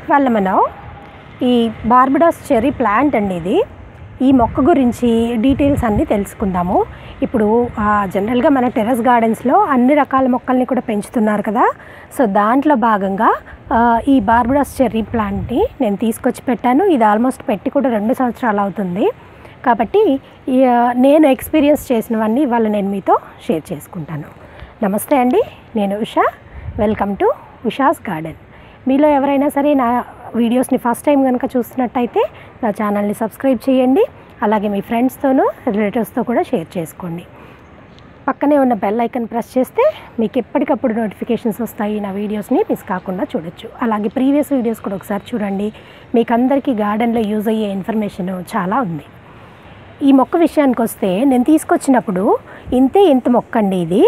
వాళ్ళ మనం ఈ బార్బడాస్ చెర్రీ ప్లాంట్ అండి ఇది ఈ మొక్క గురించి డీటెయిల్స్ అన్నీ తెలుసుకుందాము ఇప్పుడు ఆ, జనరల్గా మన టెర్రస్ గార్డెన్స్లో అన్ని రకాల మొక్కల్ని కూడా పెంచుతున్నారు కదా సో దాంట్లో భాగంగా ఆ, ఈ బార్బడాస్ చెర్రీ ప్లాంట్ని నేను తీసుకొచ్చి పెట్టాను ఇది ఆల్మోస్ట్ పెట్టి కూడా రెండు సంవత్సరాలు అవుతుంది కాబట్టి ఈ, ఆ, నేను ఎక్స్పీరియన్స్ చేసినవన్నీ ఇవాళ నేను మీతో షేర్ చేసుకుంటాను నమస్తే అండి నేను Usha welcome to Usha's garden మీలో ఎవరైనా సరే నా వీడియోస్ని ఫస్ట్ టైం కనుక చూస్తున్నట్టయితే నా ఛానల్ని సబ్స్క్రైబ్ చేయండి అలాగే మీ ఫ్రెండ్స్తోనూ రిలేటివ్స్తో కూడా షేర్ చేసుకోండి పక్కనే ఉన్న బెల్ ఐకన్ ప్రెస్ చేస్తే మీకు ఎప్పటికప్పుడు నోటిఫికేషన్స్ వస్తాయి నా వీడియోస్ని మిస్ కాకుండా చూడొచ్చు అలాగే ప్రీవియస్ వీడియోస్ కూడా ఒకసారి చూడండి మీకు అందరికీ గార్డెన్లో యూజ్ అయ్యే ఇన్ఫర్మేషన్ చాలా ఉంది ఈ మొక్క విషయానికి వస్తే నేను తీసుకొచ్చినప్పుడు ఇంతే ఇంత మొక్క అండి ఇది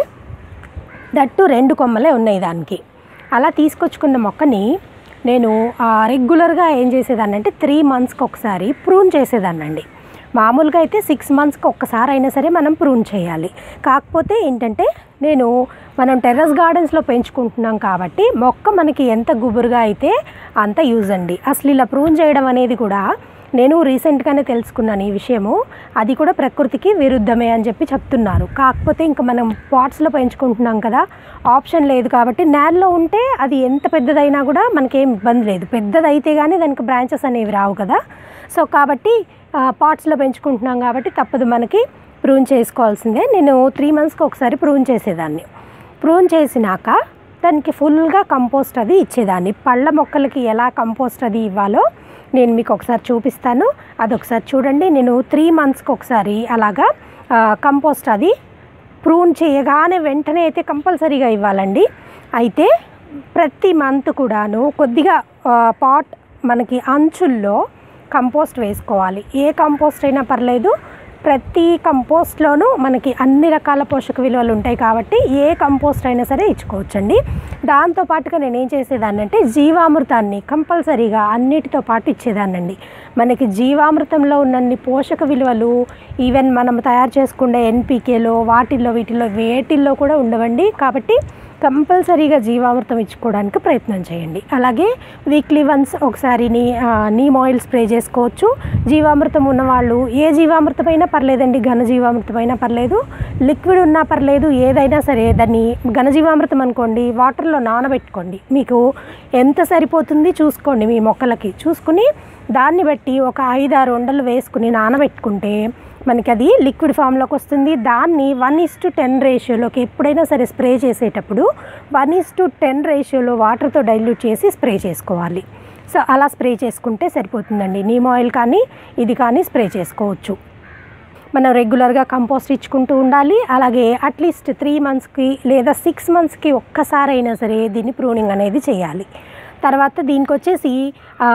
దట్టు రెండు కొమ్మలే ఉన్నాయి దానికి అలా తీసుకొచ్చుకున్న మొక్కని నేను ఆ, రెగ్యులర్గా ఏం చేసేదాన్ని అంటే త్రీ మంత్స్కి ఒకసారి ప్రూన్ చేసేదాన్నండి మామూలుగా అయితే సిక్స్ మంత్స్కి ఒక్కసారి అయినా సరే మనం ప్రూన్ చేయాలి కాకపోతే ఏంటంటే నేను మనం టెర్రస్ గార్డెన్స్లో పెంచుకుంటున్నాం కాబట్టి మొక్క మనకి ఎంత గుబురుగా అయితే అంత యూజ్ అండి అసలు ఇలా ప్రూన్ చేయడం అనేది కూడా నేను రీసెంట్గానే తెలుసుకున్నాను ఈ విషయము అది కూడా ప్రకృతికి విరుద్ధమే అని చెప్పి చెప్తున్నారు కాకపోతే ఇంకా మనం పాట్స్లో పెంచుకుంటున్నాం కదా ఆప్షన్ లేదు కాబట్టి నేలలో ఉంటే అది ఎంత పెద్దదైనా కూడా మనకేం ఇబ్బంది లేదు పెద్దదైతే కానీ దానికి బ్రాంచెస్ అనేవి రావు కదా సో కాబట్టి పాట్స్లో పెంచుకుంటున్నాం కాబట్టి తప్పదు మనకి ప్రూన్ చేసుకోవాల్సిందే నేను త్రీ మంత్స్కి ఒకసారి ప్రూన్ చేసేదాన్ని ప్రూన్ చేసినాక దానికి ఫుల్గా కంపోస్ట్ అది ఇచ్చేదాన్ని పళ్ళ మొక్కలకి ఎలా కంపోస్ట్ అది ఇవ్వాలో నేను మీకు ఒకసారి చూపిస్తాను అది ఒకసారి చూడండి నేను త్రీ మంత్స్కి ఒకసారి అలాగా ఆ, కంపోస్ట్ అది ప్రూన్ చేయగానే వెంటనే అయితే కంపల్సరీగా ఇవ్వాలండి అయితే ప్రతి మంత్ కూడాను కొద్దిగా ఆ, పాట్ మనకి అంచుల్లో కంపోస్ట్ వేసుకోవాలి ఏ కంపోస్ట్ అయినా పర్లేదు ప్రతి కంపోస్ట్లోనూ మనకి అన్ని రకాల పోషక విలువలు ఉంటాయి కాబట్టి ఏ కంపోస్ట్ అయినా సరే ఇచ్చుకోవచ్చండి దాంతో పాటుగా నేను ఏం చేసేదాన్ని అంటే జీవామృతాన్ని కంపల్సరీగా అన్నిటితో పాటు ఇచ్చేదాన్నండి మనకి జీవామృతంలో ఉన్నన్ని పోషక విలువలు ఈవెన్ మనం తయారు చేసుకునే ఎన్పికేలో వాటిల్లో వీటిల్లో వేటిల్లో కూడా ఉండవండి కాబట్టి కంపల్సరీగా జీవామృతం ఇచ్చుకోవడానికి ప్రయత్నం చేయండి అలాగే వీక్లీ వన్స్ ఒకసారి నీ ఆ, నీమ్ ఆయిల్ స్ప్రే చేసుకోవచ్చు జీవామృతం ఉన్నవాళ్ళు ఏ జీవామృతమైనా పర్లేదండి ఘన జీవామృతమైనా పర్లేదు లిక్విడ్ ఉన్నా పర్లేదు ఏదైనా సరే దాన్ని ఘన జీవామృతం అనుకోండి వాటర్లో నానబెట్టుకోండి మీకు ఎంత సరిపోతుంది చూసుకోండి మీ మొక్కలకి చూసుకుని దాన్ని బట్టి ఒక ఐదు ఆరు ఉండలు వేసుకుని నానబెట్టుకుంటే మనకి అది లిక్విడ్ ఫామ్లోకి వస్తుంది దాన్ని వన్ ఇస్ టు టెన్ రేషియోలోకి ఎప్పుడైనా సరే స్ప్రే చేసేటప్పుడు వన్ ఇస్ టు టెన్ రేషియోలో వాటర్తో డైల్యూట్ చేసి స్ప్రే చేసుకోవాలి సో అలా స్ప్రే చేసుకుంటే సరిపోతుందండి నీమ్ ఆయిల్ కానీ ఇది కానీ స్ప్రే చేసుకోవచ్చు మనం రెగ్యులర్గా కంపోస్ట్ ఇచ్చుకుంటూ ఉండాలి అలాగే అట్లీస్ట్ త్రీ మంత్స్కి లేదా సిక్స్ మంత్స్కి ఒక్కసారి అయినా సరే దీన్ని ప్రూనింగ్ అనేది చేయాలి తర్వాత దీనికి వచ్చేసి ఆ,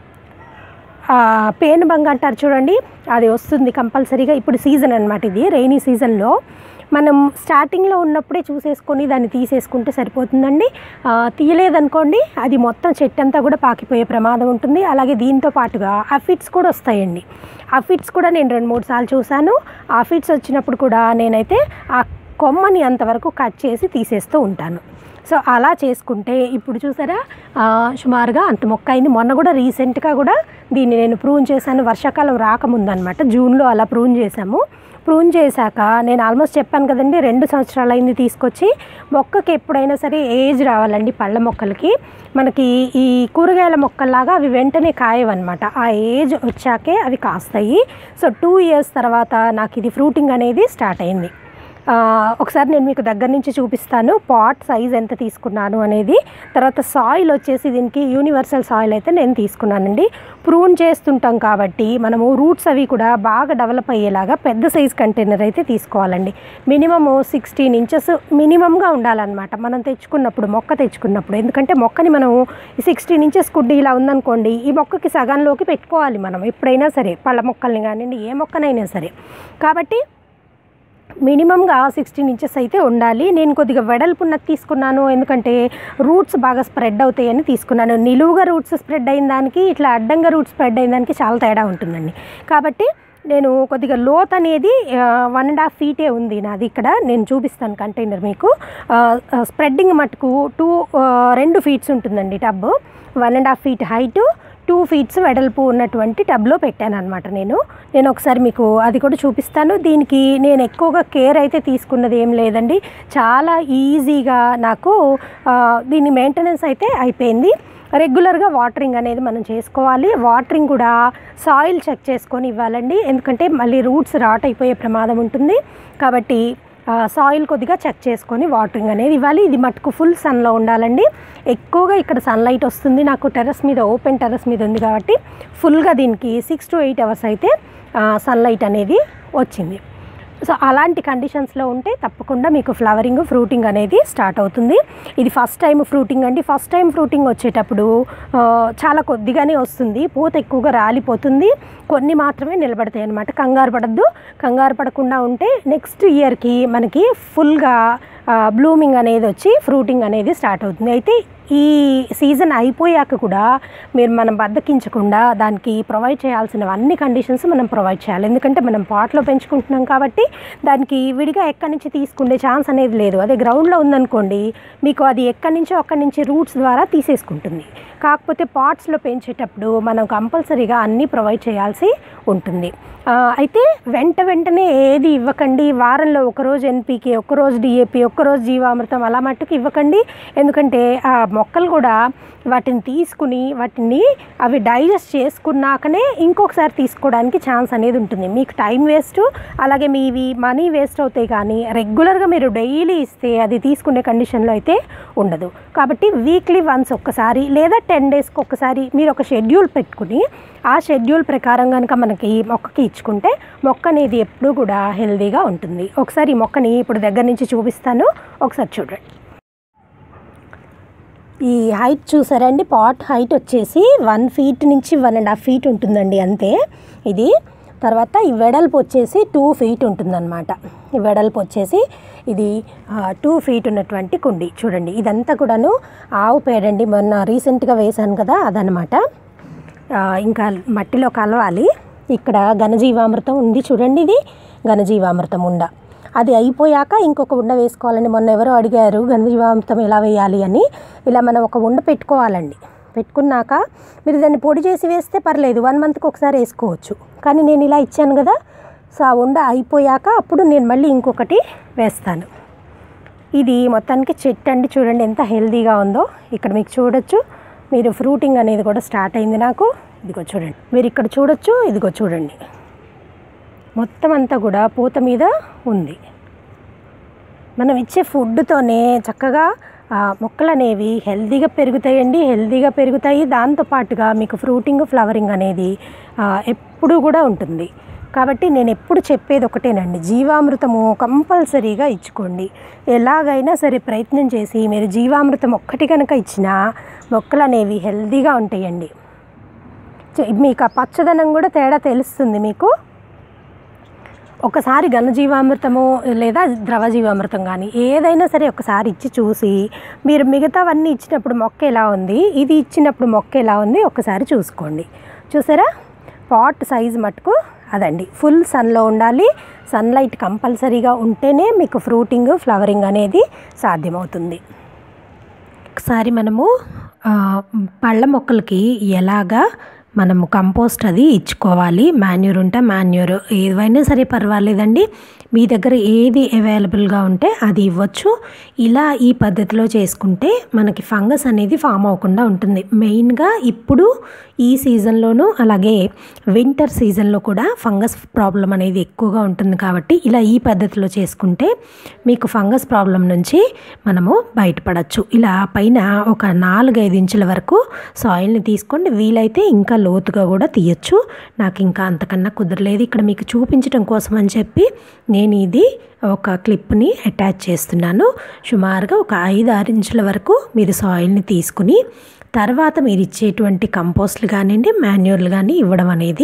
ఆ, పేను బంగ అంటారు చూడండి అది వస్తుంది కంపల్సరీగా ఇప్పుడు సీజన్ అనమాట ఇది రైనీ సీజన్లో మనం స్టార్టింగ్లో ఉన్నప్పుడే చూసేసుకొని దాన్ని తీసేసుకుంటే సరిపోతుందండి ఆ, తీయలేదనుకోండి అది మొత్తం చెట్టు అంతా కూడా పాకిపోయే ప్రమాదం ఉంటుంది అలాగే దీంతో పాటుగా అఫిడ్స్ కూడా వస్తాయండి అఫిడ్స్ కూడా నేను రెండు మూడు సార్లు చూశాను అఫిడ్స్ వచ్చినప్పుడు కూడా నేనైతే ఆ కొమ్మని అంతవరకు కట్ చేసి తీసేస్తూ ఉంటాను సో అలా చేసుకుంటే ఇప్పుడు చూసారా ఆ, సుమారుగా అంత మొక్క అయింది మొన్న కూడా రీసెంట్గా కూడా దీన్ని నేను ప్రూన్ చేశాను వర్షాకాలం రాకముందు అనమాట జూన్లో అలా ప్రూన్ చేశాము ప్రూన్ చేశాక నేను ఆల్మోస్ట్ చెప్పాను కదండి రెండు సంవత్సరాలు అయింది తీసుకొచ్చి మొక్కకి ఎప్పుడైనా సరే ఏజ్ రావాలండి పళ్ళ మొక్కలకి మనకి ఈ కూరగాయల మొక్కల్లాగా అవి వెంటనే కాయవన్నమాట ఆ ఏజ్ వచ్చాకే అవి కాస్తాయి సో టూ ఇయర్స్ తర్వాత నాకు ఇది ఫ్రూటింగ్ అనేది స్టార్ట్ అయింది ఆ, ఒకసారి నేను మీకు దగ్గర నుంచి చూపిస్తాను పాట్ సైజ్ ఎంత తీసుకున్నాను అనేది తర్వాత సాయిల్ వచ్చేసి దీనికి యూనివర్సల్ సాయిల్ అయితే నేను తీసుకున్నానండి ప్రూన్ చేస్తుంటాం కాబట్టి మనము రూట్స్ అవి కూడా బాగా డెవలప్ అయ్యేలాగా పెద్ద సైజ్ కంటైనర్ అయితే తీసుకోవాలండి మినిమము సిక్స్టీన్ ఇంచెస్ మినిమంగా ఉండాలన్నమాట మనం తెచ్చుకున్నప్పుడు మొక్క తెచ్చుకున్నప్పుడు ఎందుకంటే మొక్కని మనం సిక్స్టీన్ ఇంచెస్ కుడ్డి ఇలా ఉందనుకోండి ఈ మొక్కకి సగంలోకి పెట్టుకోవాలి మనం ఎప్పుడైనా సరే పళ్ళ మొక్కల్ని కానివ్వండి ఏ మొక్కనైనా సరే కాబట్టి మినిమంగా సిక్స్టీన్ ఇంచెస్ అయితే ఉండాలి నేను కొద్దిగా వెడల్పున్నది తీసుకున్నాను ఎందుకంటే రూట్స్ బాగా స్ప్రెడ్ అవుతాయని తీసుకున్నాను నిలువుగా రూట్స్ స్ప్రెడ్ అయిన దానికి ఇట్లా అడ్డంగా రూట్స్ స్ప్రెడ్ అయిన దానికి చాలా తేడా ఉంటుందండి కాబట్టి నేను కొద్దిగా లోత్ అనేది వన్ అండ్ హాఫ్ ఫీటే ఉంది నాది ఇక్కడ నేను చూపిస్తాను కంటైనర్ మీకు స్ప్రెడ్డింగ్ మటుకు టూ రెండు ఫీట్స్ ఉంటుందండి tub one and half feet height two feets వెడల్పు ఉన్నటువంటి టబ్లో పెట్టాను అనమాట నేను నేను ఒకసారి మీకు అది కూడా చూపిస్తాను దీనికి నేను ఎక్కువగా కేర్ అయితే తీసుకున్నది ఏం లేదండి చాలా ఈజీగా నాకు ఆ, దీని మెయింటెనెన్స్ అయితే అయిపోయింది రెగ్యులర్గా వాటరింగ్ అనేది మనం చేసుకోవాలి వాటరింగ్ కూడా సాయిల్ చెక్ చేసుకొని ఇవ్వాలండి ఎందుకంటే మళ్ళీ రూట్స్ రాట్ అయిపోయే ప్రమాదం ఉంటుంది కాబట్టి ఆ, సాయిల్ కొద్దిగా చెక్ చేసుకొని వాటరింగ్ అనేది ఇవ్వాలి ఇది మటుకు ఫుల్ సన్లో ఉండాలండి ఎక్కువగా ఇక్కడ సన్లైట్ వస్తుంది నాకు టెర్రస్ మీద ఓపెన్ టెర్రస్ మీద ఉంది కాబట్టి ఫుల్గా దీనికి సిక్స్ టు ఎయిట్ అవర్స్ అయితే సన్లైట్ అనేది వచ్చింది సో అలాంటి కండిషన్స్లో ఉంటే తప్పకుండా మీకు ఫ్లవరింగ్ ఫ్రూటింగ్ అనేది స్టార్ట్ అవుతుంది ఇది ఫస్ట్ టైం ఫ్రూటింగ్ అండి ఫస్ట్ టైం ఫ్రూటింగ్ వచ్చేటప్పుడు ఆ, చాలా కొద్దిగానే వస్తుంది పూత ఎక్కువగా రాలిపోతుంది కొన్ని మాత్రమే నిలబడతాయి అన్నమాట కంగారు పడద్దు కంగారు పడకుండా ఉంటే నెక్స్ట్ ఇయర్కి మనకి ఫుల్గా బ్లూమింగ్ అనేది వచ్చి ఫ్రూటింగ్ అనేది స్టార్ట్ అవుతుంది అయితే ఈ సీజన్ అయిపోయాక కూడా మీరు మనం బద్దకించకుండా దానికి ప్రొవైడ్ చేయాల్సిన అన్ని కండిషన్స్ మనం ప్రొవైడ్ చేయాలి ఎందుకంటే మనం పాట్లో పెంచుకుంటున్నాం కాబట్టి దానికి విడిగా ఎక్కడి నుంచి తీసుకునే ఛాన్స్ అనేది లేదు అదే గ్రౌండ్లో ఉందనుకోండి మీకు అది ఎక్కడి నుంచో అక్కడి నుంచి రూట్స్ ద్వారా తీసేసుకుంటుంది కాకపోతే పాట్స్లో పెంచేటప్పుడు మనం కంపల్సరీగా అన్నీ ప్రొవైడ్ చేయాల్సి ఉంటుంది ఆ, అయితే వెంట వెంటనే ఏది ఇవ్వకండి వారంలో ఒకరోజు ఎన్పికే ఒక్కరోజు డిఏపి ఒక్కరోజు జీవామృతం అలా మట్టుకు ఇవ్వకండి ఎందుకంటే ఆ మొక్కలు కూడా వాటిని తీసుకుని వాటిని అవి డైజెస్ట్ చేసుకున్నాకనే ఇంకొకసారి తీసుకోవడానికి ఛాన్స్ అనేది ఉంటుంది మీకు టైం వేస్ట్ అలాగే మీవి మనీ వేస్ట్ అవుతాయి కానీ రెగ్యులర్గా మీరు డైలీ ఇస్తే అది తీసుకునే కండిషన్లో అయితే ఉండదు కాబట్టి వీక్లీ వన్స్ ఒక్కసారి లేదా టెన్ డేస్కి ఒక్కసారి మీరు ఒక షెడ్యూల్ పెట్టుకుని ఆ షెడ్యూల్ ప్రకారం కనుక మనకి మొక్కకి ఇచ్చుకుంటే మొక్క అనేది ఎప్పుడూ కూడా హెల్దీగా ఉంటుంది ఒకసారి ఈ మొక్కని ఇప్పుడు దగ్గర నుంచి చూపిస్తాను ఒకసారి చూడండి ఈ హైట్ చూసారండి పాట్ హైట్ వచ్చేసి వన్ ఫీట్ నుంచి వన్ అండ్ హాఫ్ ఫీట్ ఉంటుందండి అంతే ఇది తర్వాత ఈ వెడల్పు వచ్చేసి టూ ఫీట్ ఉంటుందన్నమాట ఈ వెడల్పు వచ్చేసి ఇది టూ ఫీట్ ఉన్నటువంటి కుండి చూడండి ఇదంతా కూడాను ఆవు పేడండి మొన్న రీసెంట్గా వేశాను కదా అదనమాట ఆ, ఇంకా మట్టిలో కలవాలి ఇక్కడ ఘనజీవామృతం ఉంది చూడండి ఇది ఘనజీవామృతం ఉండ అది అయిపోయాక ఇంకొక ఉండ వేసుకోవాలని మొన్న ఎవరో అడిగారు ఘనజీవామృతం ఎలా వేయాలి అని ఇలా మనం ఒక ఉండ పెట్టుకోవాలండి పెట్టుకున్నాక మీరు దాన్ని పొడి చేసి వేస్తే పర్లేదు వన్ మంత్కి ఒకసారి వేసుకోవచ్చు కానీ నేను ఇలా ఇచ్చాను కదా సో ఆ ఉండ అయిపోయాక అప్పుడు నేను మళ్ళీ ఇంకొకటి వేస్తాను ఇది మొత్తానికి చెట్టు అండి చూడండి ఎంత హెల్దీగా ఉందో ఇక్కడ మీకు చూడొచ్చు మీరు ఫ్రూటింగ్ అనేది కూడా స్టార్ట్ అయింది నాకు ఇదిగో చూడండి మీరు ఇక్కడ చూడొచ్చు ఇదిగో చూడండి మొత్తం అంతా కూడా పూత మీద ఉంది మనం ఇచ్చే ఫుడ్తోనే చక్కగా ఆ, మొక్కలు అనేవి హెల్తీగా పెరుగుతాయండి హెల్తీగా పెరుగుతాయి దాంతోపాటుగా మీకు ఫ్రూటింగ్ ఫ్లవరింగ్ అనేది ఆ, ఎప్పుడూ కూడా ఉంటుంది కాబట్టి నేను ఎప్పుడు చెప్పేది ఒకటేనండి జీవామృతము కంపల్సరీగా ఇచ్చుకోండి ఎలాగైనా సరే ప్రయత్నం చేసి మీరు జీవామృతం ఒక్కటి కనుక ఇచ్చినా మొక్కలు అనేవి హెల్తీగా ఉంటాయండి చ- మీకు ఆ పచ్చదనం కూడా తేడా తెలుస్తుంది మీకు ఒకసారి ఘనజీవామృతము లేదా ద్రవ జీవామృతం కానీ ఏదైనా సరే ఒకసారి ఇచ్చి చూసి మీరు మిగతావన్నీ ఇచ్చినప్పుడు మొక్క ఎలా ఉంది ఇది ఇచ్చినప్పుడు మొక్క ఎలా ఉంది ఒకసారి చూసుకోండి చూసారా పాట్ సైజ్ మటుకు అదండి ఫుల్ సన్లో ఉండాలి సన్లైట్ కంపల్సరీగా ఉంటేనే మీకు ఫ్రూటింగ్ ఫ్లవరింగ్ అనేది సాధ్యమవుతుంది ఒకసారి మనము ఆ, పళ్ళ మొక్కలకి ఎలాగా మనము కంపోస్ట్ అది ఇచ్చుకోవాలి మాన్యూర్ ఉంటే మాన్యూర్ ఏవైనా సరే పర్వాలేదండి మీ దగ్గర ఏది అవైలబుల్గా ఉంటే అది ఇవ్వచ్చు ఇలా ఈ పద్ధతిలో చేసుకుంటే మనకి ఫంగస్ అనేది ఫామ్ అవ్వకుండా ఉంటుంది మెయిన్గా ఇప్పుడు ఈ సీజన్లోనూ అలాగే వింటర్ సీజన్లో కూడా ఫంగస్ ప్రాబ్లం అనేది ఎక్కువగా ఉంటుంది కాబట్టి ఇలా ఈ పద్ధతిలో చేసుకుంటే మీకు ఫంగస్ ప్రాబ్లం నుంచి మనము బయటపడచ్చు ఇలా పైన ఒక నాలుగైదు ఇంచుల వరకు సాయిల్ని తీసుకోండి వీలైతే ఇంకా లోతుగా కూడా తీయచ్చు నాకు ఇంకా అంతకన్నా కుదరలేదు ఇక్కడ మీకు చూపించడం కోసం అని చెప్పి నేను ఇది ఒక క్లిప్ని అటాచ్ చేస్తున్నాను సుమారుగా ఒక ఐదు ఆరు ఇంచుల వరకు మీరు సాయిల్ని తీసుకుని తర్వాత మీరు ఇచ్చేటువంటి కంపోస్ట్లు కానివ్వండి మాన్యూర్లు కానీ ఇవ్వడం అనేది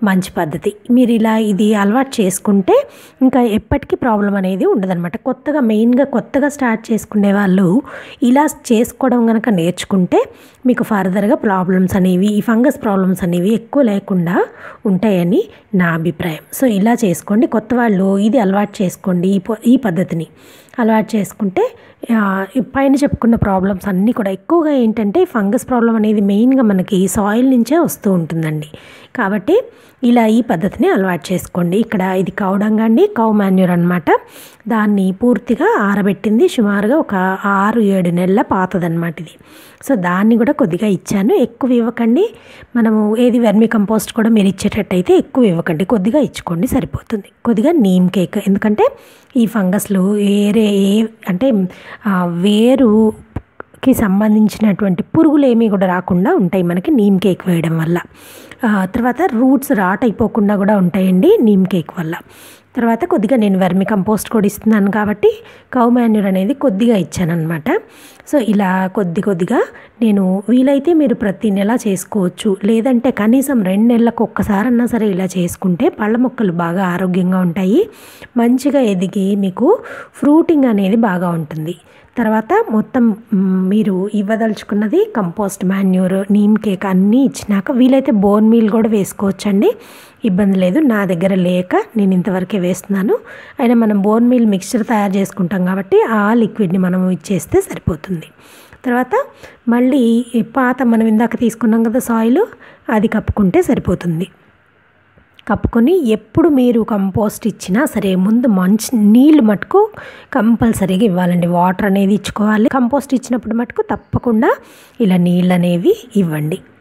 మంచి పద్ధతి మీరు ఇలా ఇది అలవాటు చేసుకుంటే ఇంకా ఎప్పటికీ ప్రాబ్లం అనేది ఉండదన్నమాట కొత్తగా మెయిన్గా కొత్తగా స్టార్ట్ చేసుకునే వాళ్ళు ఇలా చేసుకోవడం కనుక నేర్చుకుంటే మీకు ఫర్దర్గా ప్రాబ్లమ్స్ అనేవి ఈ ఫంగస్ ప్రాబ్లమ్స్ అనేవి ఎక్కువ లేకుండా ఉంటాయని నా అభిప్రాయం సో ఇలా చేసుకోండి కొత్త వాళ్ళు ఇది అలవాటు చేసుకోండి ఈ ప- ఈ పద్ధతిని అలవాటు చేసుకుంటే ఆ, ఈ పైన చెప్పుకున్న ప్రాబ్లమ్స్ అన్నీ కూడా ఎక్కువగా ఏంటంటే ఈ ఫంగస్ ప్రాబ్లం అనేది మెయిన్గా మనకి సాయిల్ నుంచే వస్తూ ఉంటుందండి కాబట్టి ఇలా ఈ పద్ధతిని అలవాటు చేసుకోండి ఇక్కడ ఇది కౌడంగా అండి కౌ మాన్యూర్ అనమాట దాన్ని పూర్తిగా ఆరబెట్టింది సుమారుగా ఒక ఆరు ఏడు నెలల పాతదనమాట ఇది సో దాన్ని కూడా కొద్దిగా ఇచ్చాను ఎక్కువ ఇవ్వకండి మనము ఏది వెర్మి కంపోస్ట్ కూడా మీరు ఇచ్చేటట్టయితే ఎక్కువ ఇవ్వకండి కొద్దిగా ఇచ్చుకోండి సరిపోతుంది కొద్దిగా నీమ్ కేక్ ఎందుకంటే ఈ ఫంగస్లు వేరే ఏ అంటే ఆ, వేరుకి సంబంధించినటువంటి పురుగులు ఏమీ కూడా రాకుండా ఉంటాయి మనకి నీమ్ కేక్ వేయడం వల్ల ఆ, తర్వాత రూట్స్ రాట్ అయిపోకుండా కూడా ఉంటాయండి నీమ్ కేక్ వల్ల తర్వాత కొద్దిగా నేను వెర్మి కంపోస్ట్ కూడా ఇస్తున్నాను కాబట్టి కౌ మాన్యూర్ అనేది కొద్దిగా ఇచ్చానమాట సో ఇలా కొద్ది కొద్దిగా నేను వీలైతే మీరు ప్రతి నెల చేసుకోవచ్చు లేదంటే కనీసం రెండు నెలలకు ఒక్కసారన్నా సరే ఇలా చేసుకుంటే పళ్ళ మొక్కలు బాగా ఆరోగ్యంగా ఉంటాయి మంచిగా ఎదిగి మీకు ఫ్రూటింగ్ అనేది బాగా ఉంటుంది తర్వాత మొత్తం మ్, మీరు ఇవ్వదలుచుకున్నది కంపోస్ట్ మాన్యూర్ నీమ్ కేక్ అన్నీ ఇచ్చినాక వీలైతే బోన్ మీల్ కూడా వేసుకోవచ్చండి ఇబ్బంది లేదు నా దగ్గర లేక నేను ఇంతవరకే వేస్తున్నాను అయినా మనం బోన్ మీల్ మిక్స్చర్ తయారు చేసుకుంటాం కాబట్టి ఆ లిక్విడ్ని మనం ఇచ్చేస్తే సరిపోతుంది తర్వాత మళ్ళీ ఈ పాత మనం ఇందాక తీసుకున్నాం కదా సాయిల్ అది కప్పుకుంటే సరిపోతుంది కప్పుకొని ఎప్పుడు మీరు కంపోస్ట్ ఇచ్చినా సరే ముందు మంచి నీళ్ళు మటుకు కంపల్సరీగా ఇవ్వాలండి వాటర్ అనేది ఇచ్చుకోవాలి కంపోస్ట్ ఇచ్చినప్పుడు మటుకు తప్పకుండా ఇలా నీళ్ళు అనేవి ఇవ్వండి